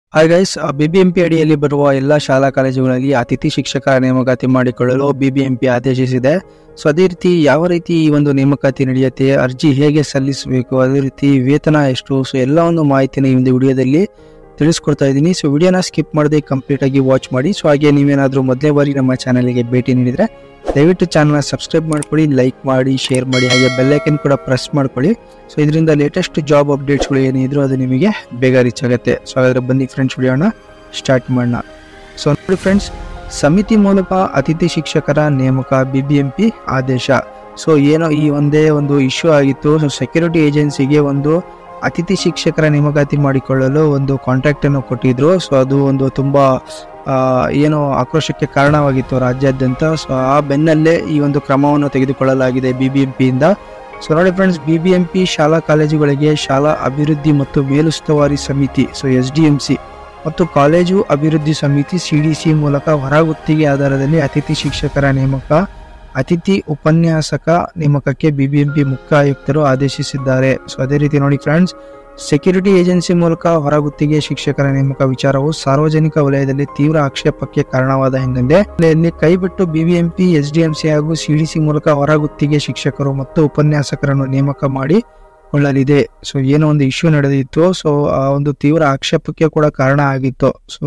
hi guys BBMP ಅಡಿಯಲ್ಲಿ ಬರುವ ಎಲ್ಲ ಶಾಲಾ ಕಾಲೇಜುಗಳಲ್ಲಿ ಅತಿಥಿ ಶಿಕ್ಷಕರ ನೇಮಕಾತಿ ಮಾಡಿಕೊಳ್ಳಲು ಬಿಬಿಎಂಪಿ ಆದೇಶಿಸಿದೆ ಸೊ ಅದೇ ರೀತಿ ಯಾವ ರೀತಿ ಈ ಒಂದು ನೇಮಕಾತಿ ನಡೆಯುತ್ತೆ ಅರ್ಜಿ ಹೇಗೆ ಸಲ್ಲಿಸಬೇಕು ಅದೇ ರೀತಿ ವೇತನ ಎಷ್ಟು ಸೊ ಎಲ್ಲ ಒಂದು ಮಾಹಿತಿನ ಈ ಒಂದು ವಿಡಿಯೋದಲ್ಲಿ ತಿಳಿಸ್ಕೊಡ್ತಾ ಇದ್ದೀನಿ ಸೊ ವಿಡಿಯೋನ ಸ್ಕಿಪ್ ಮಾಡದೆ ಕಂಪ್ಲೀಟ್ ಆಗಿ ವಾಚ್ ಮಾಡಿ ಸೊ ಹಾಗೆ ನೀವೇನಾದರೂ ಮೊದಲನೇ ಬಾರಿ ನಮ್ಮ ಚಾನಲ್ಗೆ ಭೇಟಿ ನೀಡಿದರೆ ದಯವಿಟ್ಟು ಚಾನಲ್ನ ಸಬ್ಸ್ಕ್ರೈಬ್ ಮಾಡ್ಕೊಳ್ಳಿ ಲೈಕ್ ಮಾಡಿ ಶೇರ್ ಮಾಡಿ ಹಾಗೆ ಬೆಲ್ಲೈಕನ್ ಕೂಡ ಪ್ರೆಸ್ ಮಾಡ್ಕೊಳ್ಳಿ ಸೊ ಇದರಿಂದ ಲೇಟೆಸ್ಟ್ ಜಾಬ್ ಅಪ್ಡೇಟ್ಸ್ಗಳು ಏನಿದ್ರು ಅದು ನಿಮಗೆ ಬೇಗ ರೀಚ್ ಆಗುತ್ತೆ ಸೊ ಹಾಗಾದ್ರೆ ಬನ್ನಿ ಫ್ರೆಂಡ್ಸ್ ವಿಡಿಯೋನ ಸ್ಟಾರ್ಟ್ ಮಾಡೋಣ ಸೊ ನೋಡಿ ಫ್ರೆಂಡ್ಸ್ ಸಮಿತಿ ಮೂಲಕ ಅತಿಥಿ ಶಿಕ್ಷಕರ ನೇಮಕ ಬಿ ಬಿ ಎಂ ಪಿ ಆದೇಶ ಸೊ ಏನೋ ಈ ಒಂದೇ ಒಂದು ಇಶ್ಯೂ ಆಗಿತ್ತು ಸೊ ಸೆಕ್ಯೂರಿಟಿ ಏಜೆನ್ಸಿಗೆ ಒಂದು ಅತಿಥಿ ಶಿಕ್ಷಕರ ನೇಮಕಾತಿ ಮಾಡಿಕೊಳ್ಳಲು ಒಂದು ಕಾಂಟ್ರಾಕ್ಟ್ ಅನ್ನು ಕೊಟ್ಟಿದ್ರು ಸೊ ಅದು ಒಂದು ತುಂಬಾ ಆ, ಏನು ಆಕ್ರೋಶಕ್ಕೆ ಕಾರಣವಾಗಿತ್ತು ರಾಜ್ಯಾದ್ಯಂತ ಸೊ ಆ ಬೆನ್ನಲ್ಲೇ ಈ ಒಂದು ಕ್ರಮವನ್ನು ತೆಗೆದುಕೊಳ್ಳಲಾಗಿದೆ ಬಿ ಬಿ ಎಂ ಪಿಯಿಂದ ಸೊ ನೋಡಿ friends B B M P ಶಾಲಾ ಕಾಲೇಜುಗಳಿಗೆ ಶಾಲಾ ಅಭಿವೃದ್ಧಿ ಮತ್ತು ಮೇಲುಸ್ತುವಾರಿ ಸಮಿತಿ so S D M C ಮತ್ತು ಕಾಲೇಜು ಅಭಿವೃದ್ಧಿ ಸಮಿತಿ ಸಿ ಡಿ ಸಿ ಮೂಲಕ ಹೊರಗುತ್ತಿಗೆ ಆಧಾರದಲ್ಲಿ ಅತಿಥಿ ಶಿಕ್ಷಕರ ನೇಮಕ ಅತಿಥಿ ಉಪನ್ಯಾಸಕ ನೇಮಕಕ್ಕೆ ಬಿಬಿಎಂಪಿ ಮುಖ್ಯ ಆಯುಕ್ತರು ಆದೇಶಿಸಿದ್ದಾರೆ ಸೊ ಅದೇ ರೀತಿ ನೋಡಿ ಫ್ರೆಂಡ್ಸ್ ಸೆಕ್ಯೂರಿಟಿ ಏಜೆನ್ಸಿ ಮೂಲಕ ಹೊರಗುತ್ತಿಗೆ ಶಿಕ್ಷಕರ ನೇಮಕ ವಿಚಾರವು ಸಾರ್ವಜನಿಕ ವಲಯದಲ್ಲಿ ತೀವ್ರ ಆಕ್ಷೇಪಕ್ಕೆ ಕಾರಣವಾದ ಹಿನ್ನೆಲೆ ಕೈಬಿಟ್ಟು ಬಿಬಿಎಂಪಿ ಎಸ್ಡಿಎಂಸಿ ಹಾಗೂ ಸಿಡಿಸಿ ಮೂಲಕ ಹೊರಗುತ್ತಿಗೆ ಶಿಕ್ಷಕರು ಮತ್ತು ಉಪನ್ಯಾಸಕರನ್ನು ನೇಮಕ ಮಾಡಿ ಕೊಳ್ಳಲಿದೆ ಸೊ ಏನೋ ಒಂದು ಇಶ್ಯೂ ನಡೆದಿತ್ತು ಸೊ ಆ ಒಂದು ತೀವ್ರ ಆಕ್ಷೇಪಕ್ಕೆ ಕೂಡ ಕಾರಣ ಆಗಿತ್ತು ಸೊ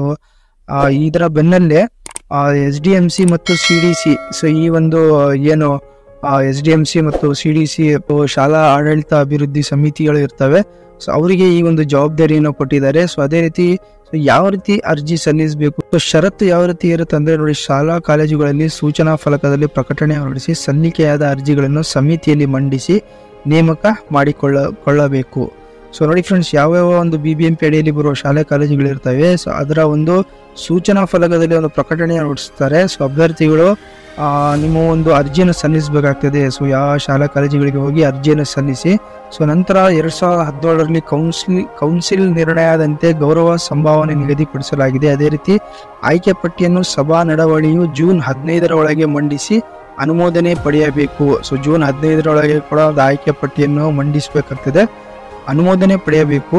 ಇದರ ಬೆನ್ನಲ್ಲೇ ಎಸ್ ಡಿ ಎಂ ಸಿ ಮತ್ತು ಸಿ ಡಿ ಸಿ ಸೊ ಈ ಒಂದು ಆ, ಏನು ಎಸ್ ಡಿ ಎಂ ಸಿ ಮತ್ತು ಸಿ ಡಿ ಸಿ ಶಾಲಾ ಆಡಳಿತ ಅಭಿವೃದ್ಧಿ ಸಮಿತಿಗಳು ಇರ್ತವೆ ಸೊ ಅವರಿಗೆ ಈ ಒಂದು ಜವಾಬ್ದಾರಿಯನ್ನು ಕೊಟ್ಟಿದ್ದಾರೆ ಸೊ ಅದೇ ರೀತಿ ಸೊ ಯಾವ ರೀತಿ ಅರ್ಜಿ ಸಲ್ಲಿಸಬೇಕು ಸೊ ಷರತ್ತು ಯಾವ ರೀತಿ ಇರುತ್ತೆ ಅಂದ್ರೆ ನೋಡಿ ಶಾಲಾ ಕಾಲೇಜುಗಳಲ್ಲಿ ಸೂಚನಾ ಫಲಕದಲ್ಲಿ ಪ್ರಕಟಣೆ ಹೊರಡಿಸಿ ಸಲ್ಲಿಕೆಯಾದ ಅರ್ಜಿಗಳನ್ನು ಸಮಿತಿಯಲ್ಲಿ ಮಂಡಿಸಿ ನೇಮಕ ಮಾಡಿಕೊಳ್ಳ ಕೊಳ್ಳಬೇಕು ಸೊ ನೋಡಿ ಫ್ರೆಂಡ್ಸ್ ಯಾವ್ಯಾವ ಒಂದು ಬಿ ಬಿ ಎಂ ಪಿ ಅಡಿಯಲ್ಲಿ ಬರುವ ಶಾಲೆ ಕಾಲೇಜುಗಳಿರ್ತವೆ ಸೊ ಅದರ ಒಂದು ಸೂಚನಾ ಫಲಕದಲ್ಲಿ ಒಂದು ಪ್ರಕಟಣೆ ಹೊರಡಿಸ್ತಾರೆ ಸೊ ಅಭ್ಯರ್ಥಿಗಳು ಆ, ನಿಮ್ಮ ಒಂದು ಅರ್ಜಿಯನ್ನು ಸಲ್ಲಿಸಬೇಕಾಗ್ತದೆ ಸೊ ಯಾವ ಶಾಲಾ ಕಾಲೇಜುಗಳಿಗೆ ಹೋಗಿ ಅರ್ಜಿಯನ್ನು ಸಲ್ಲಿಸಿ ಸೊ ನಂತರ ಎರಡ್ ಸಾವಿರದ ಹದಿನೇಳರಲ್ಲಿ ಕೌನ್ಸಿಲ್ ಕೌನ್ಸಿಲ್ ನಿರ್ಣಯದಂತೆ ಗೌರವ ಸಂಭಾವನೆ ನಿಗದಿಪಡಿಸಲಾಗಿದೆ ಅದೇ ರೀತಿ ಆಯ್ಕೆ ಪಟ್ಟಿಯನ್ನು ಸಭಾ ನಡವಳಿಯು ಜೂನ್ ಹದಿನೈದರ ಒಳಗೆ ಮಂಡಿಸಿ ಅನುಮೋದನೆ ಪಡೆಯಬೇಕು ಸೊ ಜೂನ್ ಹದಿನೈದರೊಳಗೆ ಕೂಡ ಒಂದು ಆಯ್ಕೆ ಪಟ್ಟಿಯನ್ನು ಮಂಡಿಸಬೇಕಾಗ್ತದೆ ಅನುಮೋದನೆ ಪಡೆಯಬೇಕು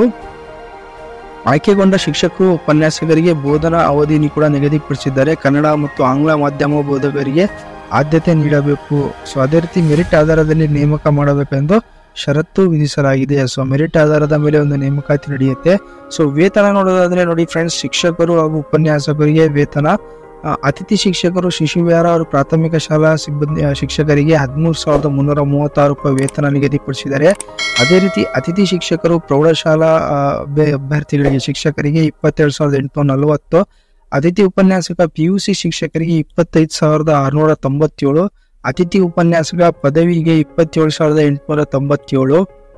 ಆಯ್ಕೆಗೊಂಡ ಶಿಕ್ಷಕರು ಉಪನ್ಯಾಸಕರಿಗೆ ಬೋಧನಾ ಅವಧಿನಿ ಕೂಡ ನಿಗದಿಪಡಿಸಿದ್ದಾರೆ ಕನ್ನಡ ಮತ್ತು ಆಂಗ್ಲ ಮಾಧ್ಯಮ ಬೋಧಕರಿಗೆ ಆದ್ಯತೆ ನೀಡಬೇಕು ಸೊ ಅದೇ ರೀತಿ ಮೆರಿಟ್ ಆಧಾರದಲ್ಲಿ ನೇಮಕ ಮಾಡಬೇಕೆಂದು ಷರತ್ತು ವಿಧಿಸಲಾಗಿದೆ ಸೊ ಮೆರಿಟ್ ಆಧಾರದ ಮೇಲೆ ಒಂದು ನೇಮಕಾತಿ ನಡೆಯುತ್ತೆ ಸೊ ವೇತನ ನೋಡೋದಾದ್ರೆ ನೋಡಿ ಫ್ರೆಂಡ್ಸ್ ಶಿಕ್ಷಕರು ಹಾಗೂ ಉಪನ್ಯಾಸಕರಿಗೆ ವೇತನ ಆ, ಅತಿಥಿ ಶಿಕ್ಷಕರು ಶಿಶುವಿಹಾರ ಹಾಗೂ ಪ್ರಾಥಮಿಕ ಶಾಲಾ ಸಿಬ್ಬಂದಿ ಆ, ಶಿಕ್ಷಕರಿಗೆ ಹದಿಮೂರು ಸಾವಿರದ ಮುನ್ನೂರ ಮೂವತ್ತಾರು ರೂಪಾಯಿ ವೇತನ ನಿಗದಿಪಡಿಸಿದ್ದಾರೆ ಅದೇ ರೀತಿ ಅತಿಥಿ ಶಿಕ್ಷಕರು ಪ್ರೌಢಶಾಲಾ ಆ, ಅಭ್ಯ- ಅಭ್ಯರ್ಥಿಗಳಿಗೆ ಶಿಕ್ಷಕರಿಗೆ ಇಪ್ಪತ್ತೆರಡು ಸಾವಿರದ ಎಂಟುನೂರ ನಲವತ್ತು ಅತಿಥಿ ಉಪನ್ಯಾಸಕ ಪಿ ಯು ಸಿ ಶಿಕ್ಷಕರಿಗೆ ಇಪ್ಪತ್ತೈದು ಸಾವಿರದ ಆರುನೂರ ತೊಂಬತ್ತೇಳು ಅತಿಥಿ ಉಪನ್ಯಾಸಕ ಪದವಿಗೆ ಇಪ್ಪತ್ತೇಳು ಸಾವಿರದ ಎಂಟುನೂರ ತೊಂಬತ್ತೇಳು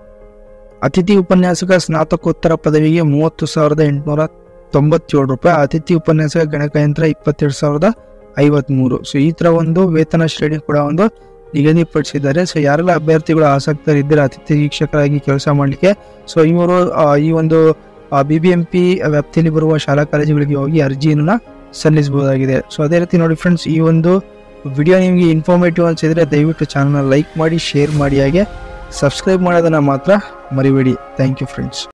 ಅತಿಥಿ ಉಪನ್ಯಾಸಕ ಸ್ನಾತಕೋತ್ತರ ಪದವಿಗೆ ಮೂವತ್ತು ಸಾವಿರದ ಎಂಟುನೂರ ತೊಂಬತ್ತೇಳು ರೂಪಾಯಿ ಅತಿಥಿ ಉಪನ್ಯಾಸಕ ಗಣಕಯಂತ್ರ ಇಪ್ಪತ್ತೆರಡು ಸಾವಿರದ ಐವತ್ಮೂರು ಸೊ ಈ ತರ ಒಂದು ವೇತನ ಶ್ರೇಣಿ ಕೂಡ ಒಂದು ನಿಗದಿಪಡಿಸಿದ್ದಾರೆ ಸೊ ಯಾರೆಲ್ಲ ಅಭ್ಯರ್ಥಿಗಳು ಆಸಕ್ತರಿದ್ದರೆ ಅತಿಥಿ ಶಿಕ್ಷಕರಾಗಿ ಕೆಲಸ ಮಾಡಲಿಕ್ಕೆ ಸೊ ಇವರು ಆ, ಈ ಒಂದು ಬಿ ಬಿ ಎಂ ಪಿ ವ್ಯಾಪ್ತಿಯಲ್ಲಿ ಬರುವ ಶಾಲಾ ಕಾಲೇಜುಗಳಿಗೆ ಹೋಗಿ ಅರ್ಜಿಯನ್ನ ಸಲ್ಲಿಸಬಹುದಾಗಿದೆ ಸೊ ಅದೇ ರೀತಿ ನೋಡಿ ಫ್ರೆಂಡ್ಸ್ ಈ ಒಂದು ವಿಡಿಯೋ ನಿಮಗೆ ಇನ್ಫಾರ್ಮೇಟಿವ್ ಅನ್ಸಿದ್ರೆ ದಯವಿಟ್ಟು ಚಾನಲ್ನ ಲೈಕ್ ಮಾಡಿ ಶೇರ್ ಮಾಡಿ ಹಾಗೆ ಸಬ್ಸ್ಕ್ರೈಬ್ ಮಾಡೋದನ್ನ ಮಾತ್ರ ಮರಿಬೇಡಿ ಥ್ಯಾಂಕ್ ಯು ಫ್ರೆಂಡ್ಸ್